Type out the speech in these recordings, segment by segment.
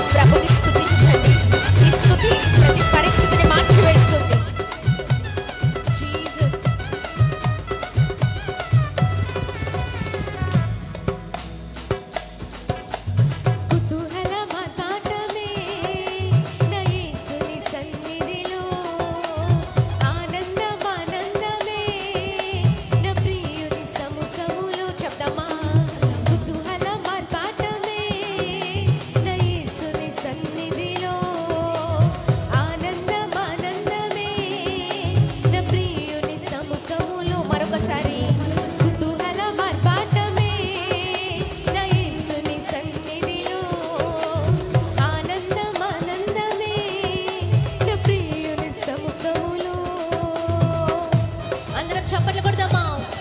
ప్రభుని స్తుతించండి ఈ స్తుతి ప్రతి పరిస్థితిని మార్చివేస్తుంది జీసస్ కుతూహల మాటాటమే నా యేసుని సన్నిధిలో ఆనందం ఆనందమే నా ప్రియుని సముఖములో చెప్దామా కుతూహల మార్పాటమే నా యేసుని సన్నిధిలో ఆనందం ఆనందమే నా ప్రియుని సముఖములో మరొకసారి కుతూహల మార్పాటమే నా యేసుని సన్నిధిలో ఆనందం ఆనందమే నా ప్రియుని సముఖములో అందరం చప్పట్లు కొడదామా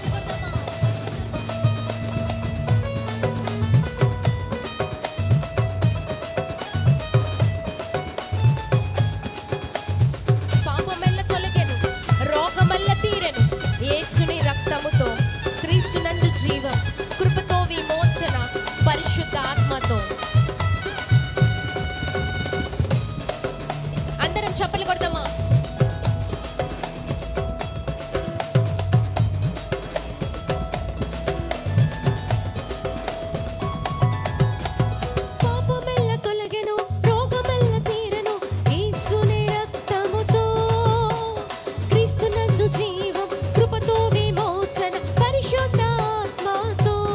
పాపమెల్ల తొలగెను రోగమెల్ల తీరెను యేసుని రక్తముతో క్రీస్తునందు జీవం కృపతో విమోచన పరిశుద్ధ ఆత్మతో అందరం చప్పలు కొడదామా పాపమెల్ల తొలగెను రోగమెల్ల తీరెను యేసుని రక్తముతో క్రీస్తునందు జీవం కృపతో విమోచన పరిశుద్ధాత్మతో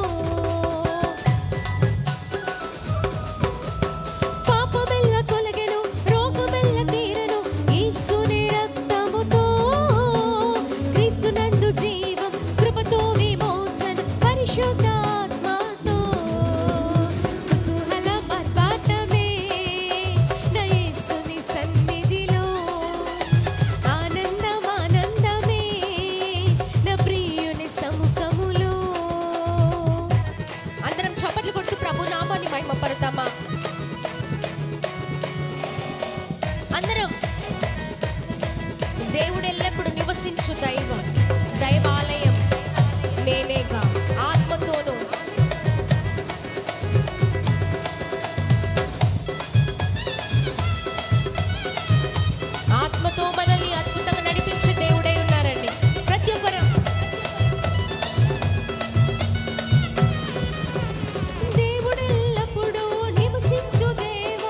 పాపమెల్ల తొలగెను రోగమెల్ల తీరెను యేసుని రక్తముతో క్రీస్తునందు జీవం కృపతో విమోచన పరిశుద్ధాత్మతో కుతూహల మర్పాటమే నా యేసుని సన్నిధిలో ఆనందం ఆనందమే నా ప్రియుని సముఖములో అందరం చప్పట్లు కొడుతూ ప్రభు నామాన్ని మహిమపడతామా అందరం దేవుడు ఎల్లప్పుడు నివసించు దైవం దైవాలయం నేనేగా ఆత్మతోను ఆత్మతో మనల్ని అద్భుతంగా నడిపించే దేవుడై ఉన్నారండి ప్రతి ఒక్కరు దేవుడెల్లప్పుడూ నివసించు దేవ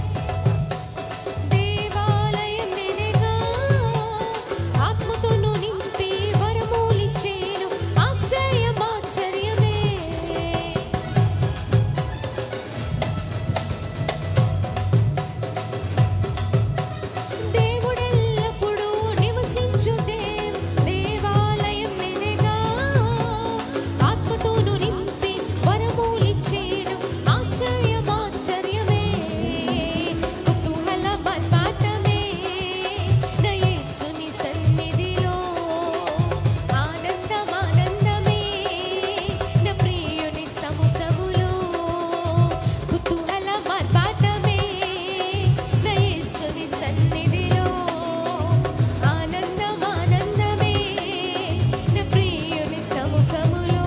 దేవాలయం నేనేగా ఆత్మతోను నింపి వరములిచ్చేను ఆశ్చర్యం ఆశ్చర్యమే దేవుడెల్లప్పుడూ నివసించు దేవ దేవాలయం నేనేగా ఆత్మతోను నింపి వరములిచ్చేను ఆశ్చర్యం ఆశ్చర్యమే కుతూహల మర్మాటమే నా యేసుని సన్నిధిలో ఆనందం ఆనందమే నా ప్రియుని సముఖములో కుతూహల మర్మాటమే నా యేసుని సన్నిధిలో ఆనందం ఆనందమే నా ప్రియుని సముఖములో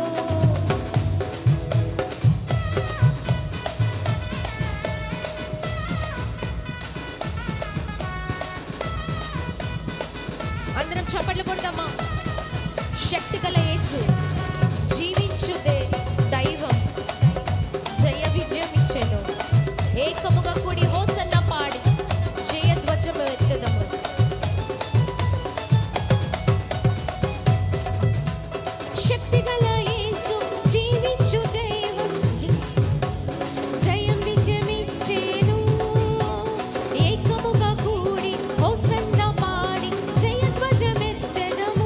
అందరం చప్పట్లు కొడదామా శక్తి గల యేసు జీవించు దే- దైవం జయ విజయం ఇచ్చెను ఏకముగా కూడి హోసన్న పాడి జయ ధ్వజము ఎత్తదము శక్తి గల యేసు జీవించు దైవం జీ- జయం విజయమిచ్చేను ఏకముగా కూడి హోసన్న పాడి జయధ్వజమెత్తెదము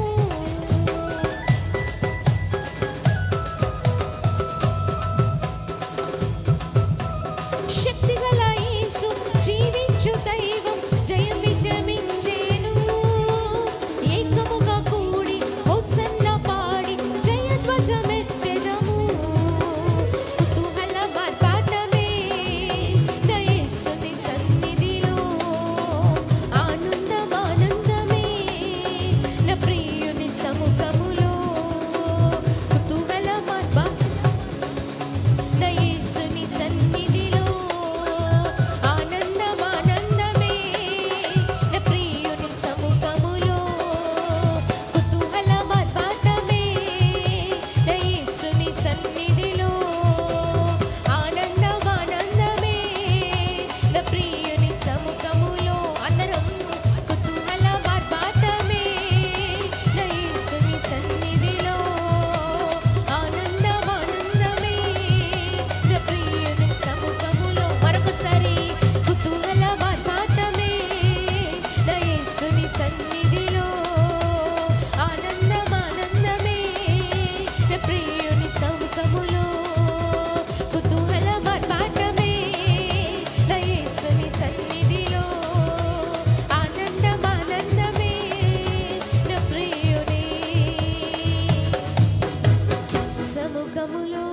శక్తి గల యేసు జీవించు దైవం జయం విజయమిచ్చేను ఏకముగా కూడి హోసన్న పాడి జయధ్వజమెత్తెదము కుతూహల మార్పాటమే నా యేసుని సన్నిధిలో ఆనందం ఆనందమే నా ప్రియుని సముఖములో కుతూహల మార్పా నా యేసుని సన్నిధిలో ప్రియుని సముఖములో అందరం కుతూహల మార్బాటమే నా యేసుని సన్నిధిలో ఆనందం ఆనందమే నా ప్రియుని సముఖములో మరొకసారి కుతూహల మార్బాటమే నా యేసుని సన్నిధిలో ఆనందం ఆనందమే నా ప్రియుని సముఖములో కుతూహల మార్బాటమే నా యేసుని సన్నిధిలో ఆనందం ఆనందమే నా ప్రియుని సముఖములో